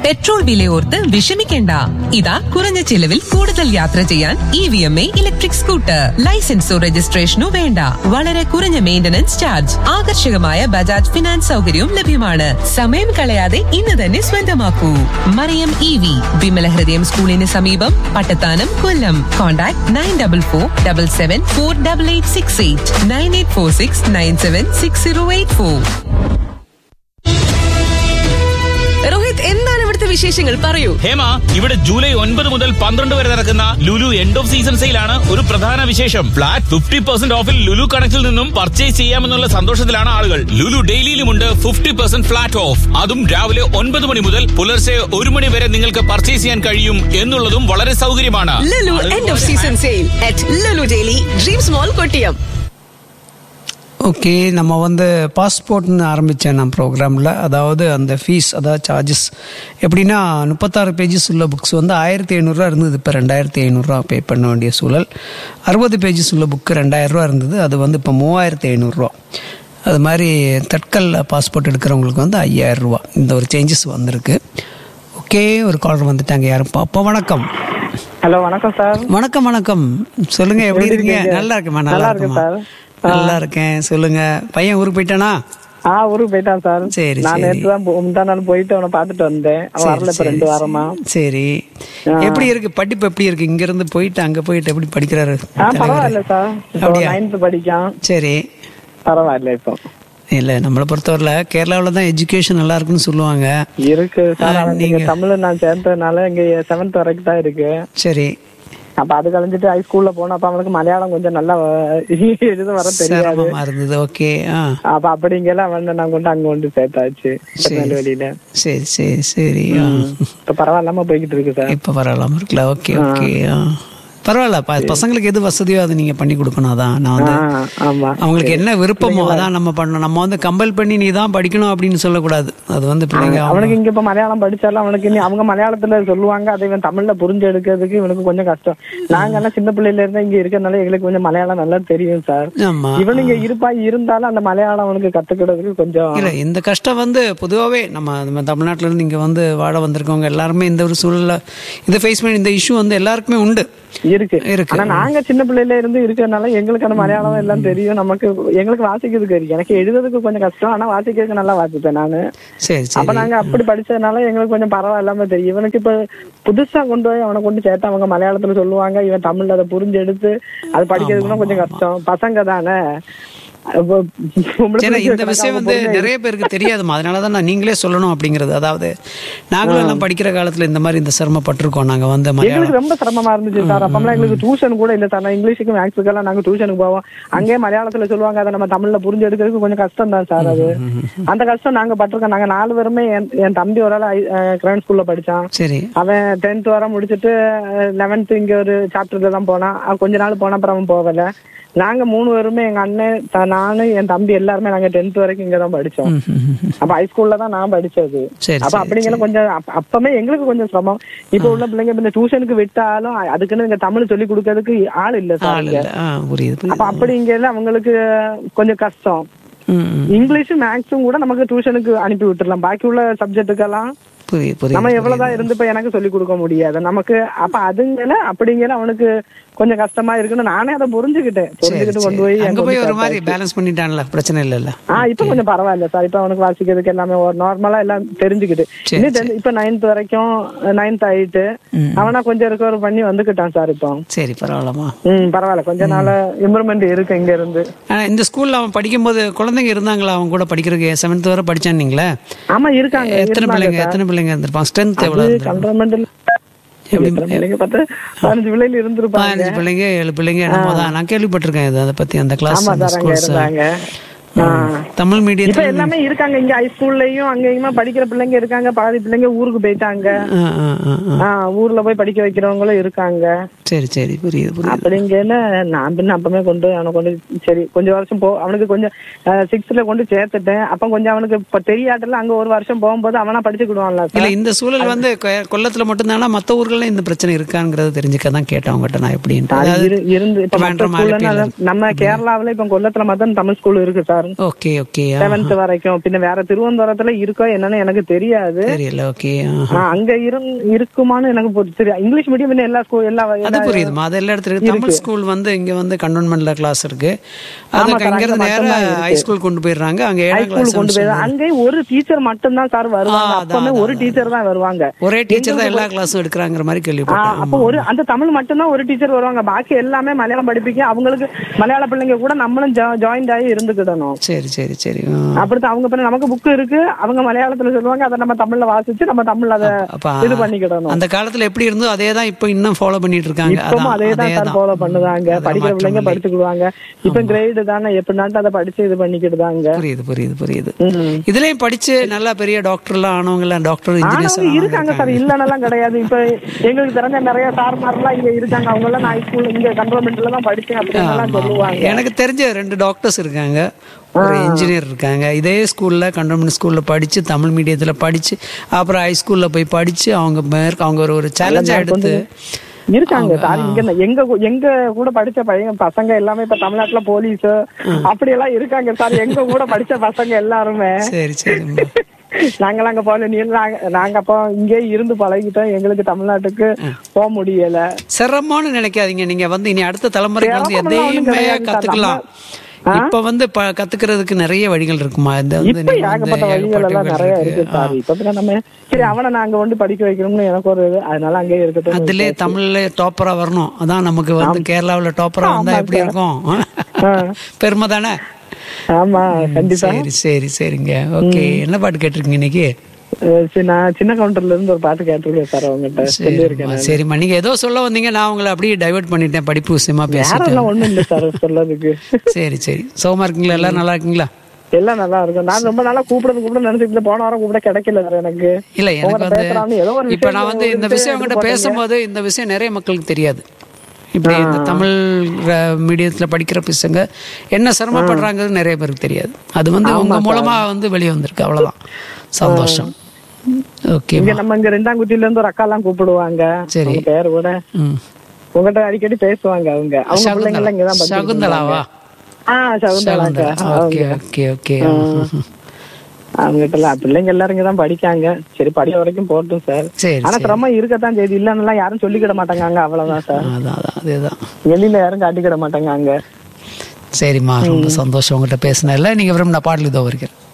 Petrol വിലയോർത്ത് വിഷമിക്കേണ്ട ഇതാ കുറഞ്ഞ ചിലവിൽ കൂടുതൽ യാത്ര ചെയ്യാൻ E V M A electric scooter ലൈസൻസോ രജിസ്ട്രേഷനോ വേണ്ട വളരെ കുറഞ്ഞ മെയിന്റനൻസ് ചാർജ് ആകർഷകമായ ബജാജ് ഫിനാൻസ് സൗകര്യവും ലഭ്യമാണ് സമയം കളയാതെ ഇന്ന് തന്നെ സ്വന്തമാക്കൂ മറിയം ഇ വി വിമല ഹൃദയം സ്കൂളിന് സമീപം Pattathanam Kollam contact nine double four double seven four double eight six eight nine eight four six nine seven six zero eight four Rohit എന്താണ് ഇവിടുത്തെ വിശേഷങ്ങൾ പറയൂ ഹേമ ഇവിടെ ജൂലൈ ഒൻപത് മുതൽ പന്ത്രണ്ട് വരെ നടക്കുന്ന ലുലു എൻഡ് ഓഫ് സീസൺ സെയിലാണ് ഒരു പ്രധാന വിശേഷം ഫ്ലാറ്റ് ഫിഫ്റ്റി പെർസെന്റ് ഓഫിൽ ലുലു കണക്റ്റിൽ നിന്നും പർച്ചേസ് ചെയ്യാമെന്നുള്ള സന്തോഷത്തിലാണ് ആളുകൾ ലുലു ഡെയിലിയിലുമുണ്ട് ഫിഫ്റ്റി പെർസെന്റ് ഫ്ലാറ്റ് ഓഫ് അതും രാവിലെ ഒൻപത് മണി മുതൽ പുലർച്ചെ ഒരു മണി വരെ നിങ്ങൾക്ക് പർച്ചേസ് ചെയ്യാൻ കഴിയും എന്നുള്ളതും വളരെ സൗകര്യമാണ് Lulu end of season sale at Lulu daily dreams mall Kottiyam okay நம்ம வந்து பாஸ்போர்ட்னு ஆரம்பித்தேன் நான் ப்ரோக்ராமில் அதாவது அந்த ஃபீஸ் அதாவது சார்ஜஸ் எப்படின்னா முப்பத்தாறு பேஜஸ் உள்ள புக்ஸ் வந்து ஆயிரத்தி ஐநூறுரூவா இருந்தது இப்போ ரெண்டாயிரத்தி ஐநூறுரூவா பே பண்ண வேண்டிய சூழல் அறுபது பேஜஸ் உள்ள புக்கு ரெண்டாயிரரூவா இருந்தது அது வந்து இப்போ மூவாயிரத்தி ஐநூறுரூவா அது மாதிரி தட்கல் பாஸ்போர்ட் எடுக்கிறவங்களுக்கு வந்து ஐயாயிரம் ரூபா இந்த ஒரு சேஞ்சஸ் வந்திருக்கு ஓகே ஒரு காலர் வந்துட்டாங்க யாரும் பாப்போம் வணக்கம் ஹலோ வணக்கம் சார் வணக்கம் வணக்கம் சொல்லுங்க எப்படி எப்படி இருக்கீங்க இருக்கீங்க? நல்லா இருக்கேம்மா நல்லா நல்லா இருக்கேன் இருக்கேம்மா சார். நல்லா இருக்கேன் சொல்லுங்க பையன் ஊருக்கு போயிட்டானா ஆ ஊருக்கு போயிட்டான் சார் சரி, நான் சரி. நேற்று தான் போ- முந்தா நாள் போயிட்டு அவனை பார்த்துட்டு வந்தேன் அவன் சரி, வரல இப்ப சரி, ரெண்டு வாரமா சரி ஆ. எப்படி இருக்கு படிப்பு எப்படி இருக்கு இங்க இருந்து போயிட்டு அங்க போயிட்டு எப்படி படிக்கிறாரு ஆ தலைவர்? பரவாயில்ல சார் இப்போ அப்படியா? நைன்த் படிக்கான் சரி பரவாயில்ல இப்போ இல்ல நம்மளை பொறுத்தவரையில கேரளாவில் தான் எஜுகேஷன் நல்லா இருக்குன்னு சொல்லுவாங்க இருக்கு சார் ஆ, அவன் நீங்க நீங்க- தமிழ் நான் சேர்த்ததுனால இங்க செவன்த் வரைக்கும் தான் இருக்கு சரி அப்ப அது கழிஞ்சிட்டு ஹை ஸ்கூல்ல போனா அப்ப அவனுக்கு மலையாளம் கொஞ்சம் நல்லா வ- எழுத வர தெரியாது சிரமமா இருந்தது ஓகே ஆ அப்ப அப்படிங்கெல்லாம் அவன் நான் கொண்டு அங்க கொண்டு சேர்த்தாச்சு திருநெல்வேலியில சரி சரி சரி ஆ இப்ப பரவாயில்லாம போய்கிட்டு இருக்கு சார் இப்ப பரவாயில்லாம இருக்குல்ல ஓகே ஓகே ஆ பரவாயில்ல ப- பசங்களுக்கு எது வசதியோ அதை நீங்க பண்ணி கொடுக்கணும் அதான் நான் வந்து ஆ, ஆமா அவங்களுக்கு என்ன விருப்பமோ அதான் நம்ம பண்ணணும் நம்ம வந்து கம்பல் பண்ணி நீ தான் படிக்கணும் அப்படின்னு சொல்லக்கூடாது அது வந்து பிள்ளைங்க அவங்க- அவனுக்கு இங்க இப்ப மலையாளம் படிச்சாலும் அவனுக்கு இனி அவங்க மலையாளத்துல சொல்லுவாங்க அதை இவன் தமிழ்ல புரிஞ்சு எடுக்கிறதுக்கு இவனுக்கு கொஞ்சம் கஷ்டம் நாங்க எல்லாம் சின்ன பிள்ளையில இருந்தா இங்க இருக்கறதுனால எங்களுக்கு கொஞ்சம் மலையாளம் நல்லா தெரியும் சார் ஆமா இவன் இங்க இருப்பா இருந்தாலும் அந்த மலையாளம் அவனுக்கு கத்துக்கிறதுக்கு கொஞ்சம் இல்ல இந்த கஷ்டம் வந்து பொதுவாகவே நம்ம நம்ம தமிழ்நாட்டுல இருந்து இங்க வந்து வாழ வந்திருக்கவங்க எல்லாருமே இந்த ஒரு சூழல்ல இதை ஃபேஸ் பண்ணி இந்த இஷ்யூ வந்து எல்லாருக்குமே உண்டு இருக்கு இருக்கு. ஆனா நாங்க சின்ன பிள்ளையில இருந்து இருக்கறதுனால எங்களுக்கு அந்த மலையாளம் எல்லாம் தெரியும் நமக்கு எங்களுக்கு வாசிக்கிறதுக்கு இருக்கு எனக்கு எழுதுறதுக்கு கொஞ்சம் கஷ்டம் ஆனா வாசிக்கிறதுக்கு நல்லா வாசிப்பேன் நானு சரி அப்ப சரி நாங்க அப்படி படிச்சதுனால எங்களுக்கு கொஞ்சம் பரவாயில்லாம தெரியும் இவனுக்கு இப்ப புதுசா கொண்டு போய் அவனை கொண்டு சேர்த்து அவங்க மலையாளத்துல சொல்லுவாங்க இவன் தமிழ்ல அதை புரிஞ்சு எடுத்து அது படிக்கிறதுக்குலாம் கொஞ்சம் கஷ்டம் பசங்க தானே அப்ப பொம்பளை சரி பிள்ளைங்க இந்த விஷயம் வந்து அவங்க நிறைய பேருக்கு தெரியாதுமா அதனால தான் நான் நீங்களே சொல்லணும் அப்படிங்கிறது அதாவது நாங்களும் எல்லாம் படிக்கிற காலத்துல இந்த மாதிரி இந்த சிரமப்பட்டிருக்கோம் நாங்க வந்து எங்களுக்கு மலையாளம் ரொம்ப சிரமமா இருந்துச்சு சார் அப்பமெல்லாம் எங்களுக்கு டியூஷன் கூட இல்ல சார் நான் இங்கிலீஷுக்கு மேக்ஸுக்கு எல்லாம் நாங்க டியூஷனுக்கு போவோம் அங்கேயே மலையாளத்துல சொல்லுவாங்க அதை நம்ம தமிழ்ல புரிஞ்சு எடுக்கிறதுக்கு கொஞ்சம் கஷ்டம் தான் சார் அது அந்த கஷ்டம் நாங்க பட்டிருக்கோம் நாங்க நாலு பேருமே என் என் தம்பி ஒரு ஆள் கிரவுண்ட் ஸ்கூல்ல படிச்சான் சரி அவன் டென்த் வர முடிச்சிட்டு லெவன்த் இங்க ஒரு சாப்டர்ல தான் போனான் அவன் கொஞ்ச நாள் போன அப்புறம் அவன் போகல நாங்க மூணு பேருமே எங்க அண்ணன் த- நானு என் தம்பி எல்லாருமே நாங்க டென்த் வரைக்கும் இங்க தான் படிச்சோம் அப்ப ஹைஸ்கூல்ல தான் நான் படிச்சது சரி, அப்ப சரி, அப்படிங்கிற கொஞ்சம் அப்ப- அப்பமே எங்களுக்கு கொஞ்சம் சிரமம் இப்ப உள்ள பிள்ளைங்க இப்ப இந்த டியூஷனுக்கு விட்டாலும் அதுக்குன்னு இங்க தமிழ் சொல்லி கொடுக்கறதுக்கு ஆள் இல்ல சார் ஆள் இங்க. இல்ல ஆ புரியுது அப்ப புரியுது அப்படிங்கல அவங்களுக்கு கொஞ்சம் கஷ்டம் ம், ம். இங்கிலீஷும் மேக்ஸும் கூட நமக்கு டியூஷனுக்கு அனுப்பி விட்டுறலாம் பாக்கி உள்ள சப்ஜெக்ட்டுக்கெல்லாம் புரியுது புரியுது நம்ம எவ்வளவுதான் இருந்து இப்ப எனக்கு சொல்லி கொடுக்க முடியாது நமக்கு அப்ப அதுங்கல அப்படிங்கிற அவனுக்கு கொஞ்சம் கஷ்டமா இருக்குன்னு நானே அதை புரிஞ்சுக்கிட்டேன் சரி, புரிஞ்சுக்கிட்டு கொண்டு சரி. போய் அங்க அங்க போய் கொண்டு ஒரு மாதிரி சேர்த்தாச்சு. பேலன்ஸ் பண்ணிட்டான்ல பிரச்சனை இல்லைல்ல ஆ இப்ப கொஞ்சம் பரவாயில்ல சார் இப்ப அவனுக்கு வாசிக்கிறதுக்கு எல்லாமே ஒரு நார்மலா எல்லாம் தெரிஞ்சுக்கிட்டு சரி, இன்னும் தெரிஞ்சு- இப்ப நைன்த் வரைக்கும் நைன்த் ஆயிட்டு ம். அவனா கொஞ்சம் ரெக்கவர் பண்ணி வந்துக்கிட்டான் சார் இப்போ சரி பரவாயில்லமா ம் பரவாயில்ல கொஞ்ச நாள் இம்ப்ரூவ்மெண்ட் இருக்கு இங்க இருந்து ஆனா இந்த ஸ்கூல்ல அவன் படிக்கும்போது குழந்தைங்க இருந்தாங்களா அவன் கூட படிக்கிறதுக்கு செவன்த் வரை படிச்சானீங்களே ஆமா இருக்காங்க எத்தனை இருந்தாங்க பிள்ளைங்க சார். எத்தனை பிள்ளைங்க இருந்திருப்பாங்க ஸ்ட்ரென்த் எவ்வளவு அது இருந்திருக்கும்? கண்டமெண்டல் பிள்ளைங்க பார்த்து பதினஞ்சு பிள்ளைங்க இருந்திருப்பாங்க பதினஞ்சு பிள்ளைங்க ஏழு பிள்ளைங்க என்னமோ தான் நான் கேள்விப்பட்டிருக்கேன் இது அதை பத்தி அந்த கிளாஸ் ஆமா அந்த சார் அங்க ஸ்கூல்ஸ் இருந்தாங்க ஆ. தமிழ் இப்ப மீடியத்தில் எல்லாமே இருக்காங்க இங்க ஹைஸ்கூல்லயும் அங்கேயுமா படிக்கிற பிள்ளைங்க இருக்காங்க பாதி பிள்ளைங்க ஊருக்கு போயிட்டாங்க ஆ, ஊர்ல போய் படிக்க வைக்கிறவங்களும் இருக்காங்க சரி சரி புரியுது புரியுது அப்படிங்கல நான் பின்ன அப்பமே கொண்டு அவனை கொண்டு சரி கொஞ்சம் வருஷம் போ அவனுக்கு கொஞ்சம் சிக்ஸ்த்ல கொண்டு சேர்த்துட்டேன் அப்ப கொஞ்சம் அவனுக்கு இப்ப தெரியாட்டுல அங்க ஒரு வருஷம் போகும்போது அவனா படிச்சுக்கிடுவான்ல இல்ல சார் இந்த சூழல் வந்து கொ- கொல்லத்துல மட்டும்தானா மத்த ஊர்கள்ல இந்த பிரச்சனை இருக்காங்கிறத தெரிஞ்சுக்க தான் கேட்டேன் உங்ககிட்ட நான் எப்படின்ட்டு அது அதாவது இரு- இருந்து இப்ப மத்த வேண்டாம், ஸ்கூல்ல அழைப்பில்லை. நம்ம கேரளாவுல இப்ப கொல்லத்துல மட்டும் தமிழ் ஸ்கூல் இருக்கு sir sir okay okay seventh வரைக்கும் பின்ன வேற திருவனந்தபுரத்துல இருக்கோ என்னன்னு எனக்கு தெரியாது தெரியல ஓகே ஆ, அங்க இருந் இருக்குமான்னு எனக்கு பொறு- தெரியாது இங்கிலீஷ் மீடியம் பின்ன எல்லா ஸ்கூல் எல்லா அது எல்லா- புரியுதுமா அது எல்லா இடத்துல இருக்கு தமிழ் ஸ்கூல் வந்து இங்க வந்து கண்டோன்மெண்ட்ல கிளாஸ் இருக்கு ஆமா அதுக்கு சார், இங்க இருந்து அங்க நேரா மட்டும்தான் இருக்கு. ஹை ஸ்கூல் கொண்டு போயிடுறாங்க அங்க ஹை ஏழாம் ஸ்கூல் கிளாஸ் கொண்டு போய் அங்கே ஒரு டீச்சர் மட்டும் தான் சார் வருவாங்க ஆ, அதான், அப்பவுமே ஒரு அதான், டீச்சர் தான் வருவாங்க ஒரே டீச்சர் தான் எல்லா கிளாஸும் எடுக்கிறாங்கிற மாதிரி ஆ, கேள்விப்பட்டேன் அப்போ ஒரு அந்த தமிழ் மட்டும்தான் ஒரு டீச்சர் வருவாங்க பாக்கி எல்லாமே மலையாளம் படிப்பிக்க அவங்களுக்கு மலையாள பிள்ளைங்க கூட நம்மளும் ஜாயின்ட் ஆகி இருந்துக்கிடணும் சரி சரி சரி ஆ. அப்படித்தான் அவங்க பின்ன நமக்கு புக் இருக்கு அவங்க மலையாளத்துல சொல்லுவாங்க அதை நம்ம தமிழ்ல வாசிச்சு நம்ம தமிழ்ல அதை அப்ப இது பண்ணிக்கிடணும் அந்த காலத்துல எப்படி இருந்தோ அதே தான் இப்போ இன்னும் ஃபாலோ பண்ணிட்டு இருக்காங்க இப்பவும் அதே தான் சார் ஃபாலோ பண்ணுதாங்க அதுல படிக்கிற மாற்றம் பிள்ளைங்க இல்லை. படிச்சுக்கிடுவாங்க இப்ப கிரேடு தானே எப்படினாட்டு அதை படிச்சு இது பண்ணிக்கிடுதாங்க புரியுது புரியுது புரியுது ம். இதுலயும் படிச்சு நல்லா பெரிய டாக்டர் எல்லாம் ஆனவங்க எல்லாம் டாக்டர் இன்ஜினியர்ஸ் ஆனவங்க இருக்காங்க சார் இல்லன்னெல்லாம் கிடையாது இப்ப எங்களுக்கு தெரிஞ்ச நிறைய சார்மாரெல்லாம் இங்க இருக்காங்க அவங்க எல்லாம் நான் ஸ்கூல்ல இங்க கண்ட்ரோல்மெண்ட்ல தான் படிச்சேன் அப்படின்னு எல்லாம் சொல்லுவாங்க எனக்கு தெரிஞ்ச ரெண்டு டாக்டர்ஸ் இருக்காங்க ஒரு இன்ஜினியர் இருக்காங்க இதே ஸ்கூல்ல கண்டோன்மெண்ட் ஸ்கூல்ல படிச்சு தமிழ் மீடியத்துல படிச்சு அப்புறம் ஹை ஸ்கூல்ல போய் படிச்சு அவங்க மேற்கு அவங்க ஒரு ஒரு சேலஞ்சா எடுத்து இருக்காங்க சார் இங்க ந- எங்க கூ- எங்க கூட படிச்ச பையன் பசங்க எல்லாமே இப்ப தமிழ்நாட்டுல போலீஸ் அப்படி எல்லாம் இருக்காங்க சார் எங்க கூட படிச்ச பசங்க எல்லாருமே சரி சரிம்மா நாங்களாம் அங்க போல நீ நாங்க நாங்க அப்போ இங்கே இருந்து பழகிட்டோம் எங்களுக்கு தமிழ்நாட்டுக்கு போக முடியல சிரமம்னு நினைக்காதீங்க நீங்க வந்து இனி அடுத்த தலைமுறைக்கு வந்து சிரமம்லாம் ஒண்ணும் எதையுமே கிடையாது சார். கத்துக்கலாம் இப்ப வந்து ப- கத்துக்கிறதுக்கு நிறைய வழிகள் இருக்குமா இந்த வந்து இப்ப நீங்க வந்து ஏகப்பட்ட வழிகள் எல்லாம் ஏகப்பட்ட நிறைய இருக்கு. இருக்கு சார் இப்ப பின்ன நம்ம சரி அவனை நாங்க வந்து படிக்க வைக்கணும்னு எனக்கு ஒரு இது அதனால அங்கேயே இருக்கட்டும் அதுல தமிழ்ல டாப்பரா வரணும் அதான் நமக்கு வந்து கேரளாவுல டாப்பரா வந்தா எப்படி இருக்கும் பெருமை தானே ஆமா கண்டிப்பா சரி சரி சரிங்க ஓகே என்ன பாட்டு கேட்டிருக்கீங்க இன்னைக்கு அஹ் சரி, நான் சின்ன கவுண்டர்ல இருந்து ஒரு பாட்டு கேட்டிருக்கேன் சார் அவங்ககிட்ட சொல்லியிருக்கேன் சரிம்மா சரிம்மா நீங்க ஏதோ சொல்ல வந்தீங்க நான் உங்களை அப்படியே டைவர்ட் பண்ணிட்டேன் படிப்பு விஷயமா பேசிட்டேன் யாரெல்லாம் ஒண்ணும் இல்ல சார் சொல்லதுக்கு சரி சரி சோமா இருக்கீங்களா எல்லாரும் நல்லா இருக்கீங்களா எல்லாம் நல்லா இருக்கும் நான் ரொம்ப நாளா கூப்பிடுறது கூப்பிட நினைச்சிட்டு போன வாரம் கூப்பிட கிடைக்கல சார் எனக்கு இல்ல எனக்கு உங்கள்ட்ட வந்து பேசலாம்னு ஏதோ ஒரு இப்ப விஷயம் நான் வந்து இந்த ஒரு விஷயம் உங்ககிட்ட போட்டீங்க. பேசும்போது இந்த விஷயம் நிறைய மக்களுக்கு தெரியாது இப்படி இந்த தமிழ் மீடியத்துல படிக்கிற பசங்க என்ன சிரமப்படுறாங்கிறது நிறைய பேருக்கு தெரியாது அது வந்து உங்க மூலமா வந்து வெளியே வந்திருக்கு அவ்வளவுதான் சந்தோஷம் ஓகே இங்க நம்ம இங்க ரெண்டாங்குட்டில இருந்து ஒரு அக்கா எல்லாம் கூப்பிடுவாங்க சரி. அவங்க பேர் கூட ம் உங்ககிட்ட அடிக்கடி பேசுவாங்க அவங்க அவங்க பிள்ளைங்க எல்லாம் இங்கதான் படிச்சிட்டு சகுந்தலாவா ஆ சகுந்தலா அக்கா ஓகே ஓகே ஓகே அவங்ககிட்ட எல்லாம் பிள்ளைங்க எல்லாரும் இங்கதான் படிக்காங்க சரி படிக்க வரைக்கும் போட்டும் சார் சரி ஆனா சிரமம் இருக்கத்தான் செய்யுது இல்லன்னு யாரும் சொல்லிக்கிட மாட்டாங்க அங்க அவ்வளவுதான் சார் அதான் அதான் அதேதான் வெளியில யாரும் காட்டிக்கிட மாட்டாங்க அங்க சரிம்மா ரொம்ப சந்தோஷம் உங்ககிட்ட பேசினதில்ல நீங்க விரும்பின பாடல் இதோ வருகிறேன்